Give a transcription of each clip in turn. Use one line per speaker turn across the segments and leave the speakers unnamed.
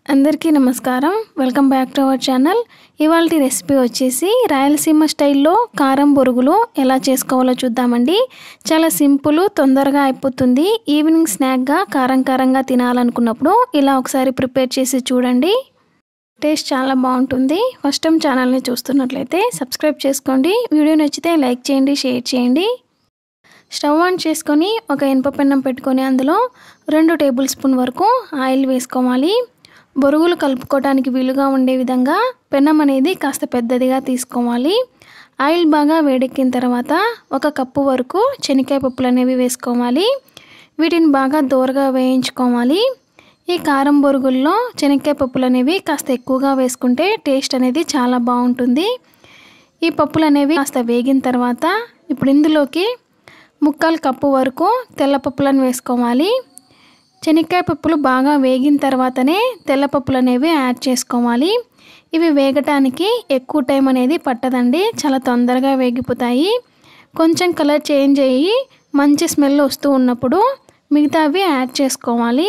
అందరికీ నమస్కారం welcome back to our channel ఇవాళ రెసిపీ వచ్చేసి రాయలసీమ స్టైల్లో కారం బొరుగులు ఎలా చేసుకోవాలో చూద్దామండి చాలా సింపుల్ తొందరగా అయిపోతుంది ఈవినింగ్ స్నాక్గా కారం కారంగా తినాలనుకున్నప్పుడు ఇలా ఒకసారి ప్రిపేర్ చేసి చూడండి టేస్ట్ చాలా బాగుంటుంది ఫస్ట్ టైం ఛానల్ని చూస్తున్నట్లయితే సబ్స్క్రైబ్ చేసుకోండి వీడియో నచ్చితే లైక్ చేయండి షేర్ చేయండి స్టవ్ ఆన్ చేసుకొని ఒక ఇనుప పెన్నం పెట్టుకొని అందులో రెండు టేబుల్ స్పూన్ వరకు ఆయిల్ వేసుకోవాలి బొరుగులు కలుపుకోవడానికి వీలుగా ఉండే విధంగా పెన్నం అనేది కాస్త పెద్దదిగా తీసుకోవాలి ఆయిల్ బాగా వేడెక్కిన తర్వాత ఒక కప్పు వరకు శనక్కాయ పప్పులు అనేవి వేసుకోవాలి వీటిని బాగా దూరగా వేయించుకోవాలి ఈ కారం బొరుగుల్లో శనక్కాయ పప్పులు అనేవి కాస్త ఎక్కువగా వేసుకుంటే టేస్ట్ అనేది చాలా బాగుంటుంది ఈ పప్పులు అనేవి కాస్త వేగిన తర్వాత ఇప్పుడు ఇందులోకి ముక్కాలు కప్పు వరకు తెల్ల పప్పులను వేసుకోవాలి శనక్కాయ పప్పులు బాగా వేగిన తర్వాతనే తెల్ల పప్పులు అనేవి యాడ్ చేసుకోవాలి ఇవి వేగటానికి ఎక్కువ టైం అనేది పట్టదండి చాలా తొందరగా వేగిపోతాయి కొంచెం కలర్ చేంజ్ అయ్యి మంచి స్మెల్ వస్తూ ఉన్నప్పుడు మిగతావి యాడ్ చేసుకోవాలి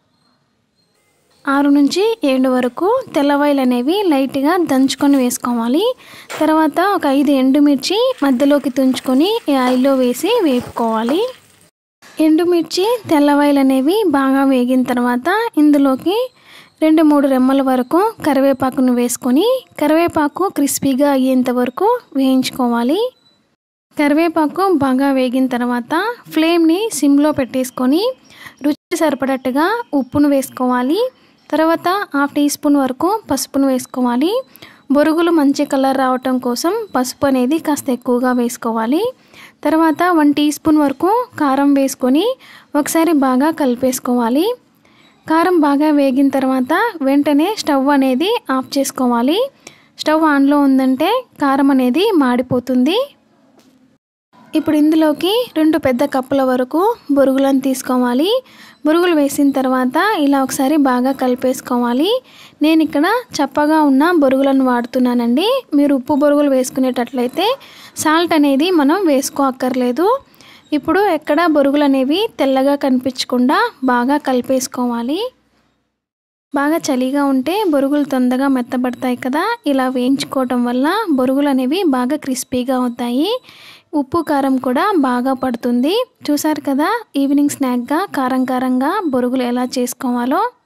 ఆరు నుంచి ఏడు వరకు తెల్లవాయిలు అనేవి లైట్గా దంచుకొని వేసుకోవాలి తర్వాత ఒక ఐదు ఎండుమిర్చి మధ్యలోకి తుంచుకొని ఈ ఆయిల్లో వేసి వేపుకోవాలి ఎండుమిర్చి తెల్లవాయిలు అనేవి బాగా వేగిన తర్వాత ఇందులోకి రెండు మూడు రెమ్మల వరకు కరివేపాకును వేసుకొని కరివేపాకు క్రిస్పీగా అయ్యేంత వరకు వేయించుకోవాలి కరివేపాకు బాగా వేగిన తర్వాత ఫ్లేమ్ని సిమ్లో పెట్టేసుకొని రుచి సరిపడట్టుగా ఉప్పును వేసుకోవాలి తర్వాత హాఫ్ టీ స్పూన్ వరకు పసుపును వేసుకోవాలి బొరుగులు మంచి కలర్ రావటం కోసం పసుపు అనేది కాస్త ఎక్కువగా వేసుకోవాలి తర్వాత వన్ టీ స్పూన్ వరకు కారం వేసుకొని ఒకసారి బాగా కలిపేసుకోవాలి కారం బాగా వేగిన తర్వాత వెంటనే స్టవ్ అనేది ఆఫ్ చేసుకోవాలి స్టవ్ ఆన్లో ఉందంటే కారం అనేది మాడిపోతుంది ఇప్పుడు ఇందులోకి రెండు పెద్ద కప్పుల వరకు బొరుగులను తీసుకోవాలి బొరుగులు వేసిన తర్వాత ఇలా ఒకసారి బాగా కలిపేసుకోవాలి నేను ఇక్కడ చప్పగా ఉన్న బొరుగులను వాడుతున్నానండి మీరు ఉప్పు బొరుగులు వేసుకునేటట్లయితే సాల్ట్ అనేది మనం వేసుకో అక్కర్లేదు ఇప్పుడు ఎక్కడ బొరుగులు అనేవి తెల్లగా కనిపించకుండా బాగా కలిపేసుకోవాలి బాగా చలిగా ఉంటే బొరుగులు తొందరగా మెత్తబడతాయి కదా ఇలా వేయించుకోవటం వల్ల బొరుగులు అనేవి బాగా క్రిస్పీగా అవుతాయి ఉప్పు కారం కూడా బాగా పడుతుంది చూసారు కదా ఈవినింగ్ స్నాక్గా కారం కారంగా బొరుగులు ఎలా చేసుకోవాలో